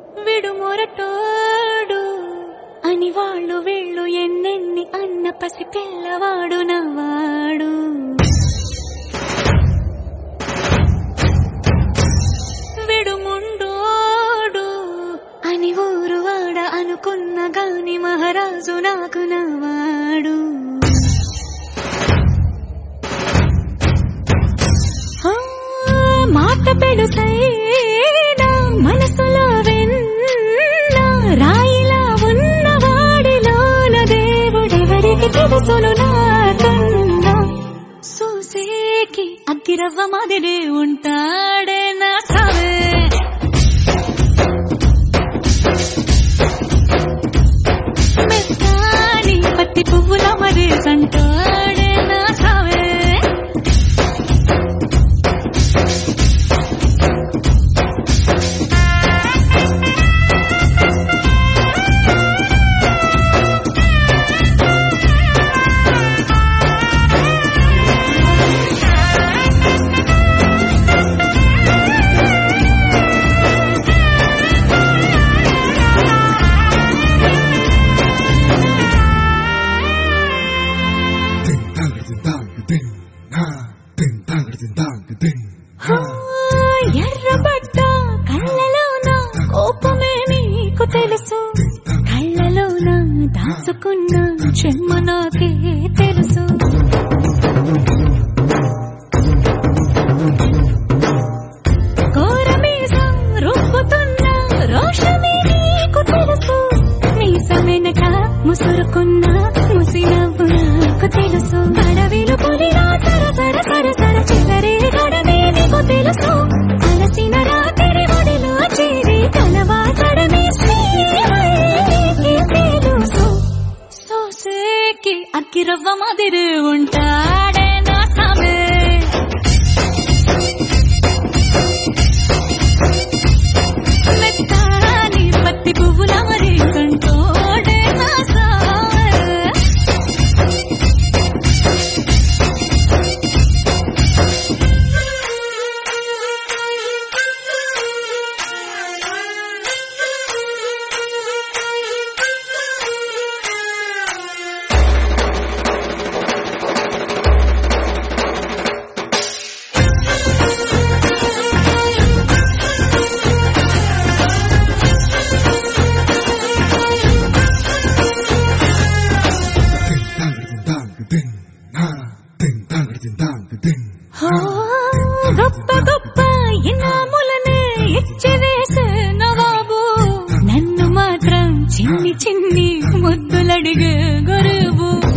విడు మొరటోడు అని వాళ్ళు వీళ్ళు ఎన్నెన్ని అన్న పసి పిల్లవాడు నవ్వాడు విడుముండోడు అని ఊరు వాడ అనుకున్న గాని మహారాజు నాకు నవ్వాడు ఆ, మాట పెడుతైనా మనసులో వెన్న రాయిలా ఉన్నవాడిలోన దేవుడెవరికి తెలుసును నాకన్నా సూసేకి అగ్గిరవ్వ మాదిరి ఉంటాడే నా సావే మెత్తాని పత్తి పువ్వుల మరి సంటాడే నా సావే Ding dang ding dang ding ha ding dang ding dang ding ha ఎర్రబడ్డ కళ్ళలోన కోపమే నీకు తెలుసు కళ్ళలోన దాచుకున్న చెమ్మ నాకే తెలుసు కోరమీసం రుబ్బుతున్న రోషమే నీకు తెలుసు మీసం వెనక ముసురుకున్న ముసినవ్వు నాకు తెలుసు అడవిలు పులిరా సర సర సర సర చివరి గడమే నీకు తెలుసు అలసిన రాత్రి ఒడిలో చేరి కలవాచడమే శ్రీహరికి తెలుసు సోసేకి అక్కిరవ్వ మాదిరి ఉంటాడే నా సామే మెత్తాని పత్తి పువ్వుల మరి కంటోడే నా సామే ding dang ding dang ding ha ding dang ding dang ding ఆ, గొప్ప గొప్ప ఇనాములనే ఇచ్చి వేసే నవాబు నన్ను మాత్రం చిన్ని చిన్ని ముద్దులడిగే గురువు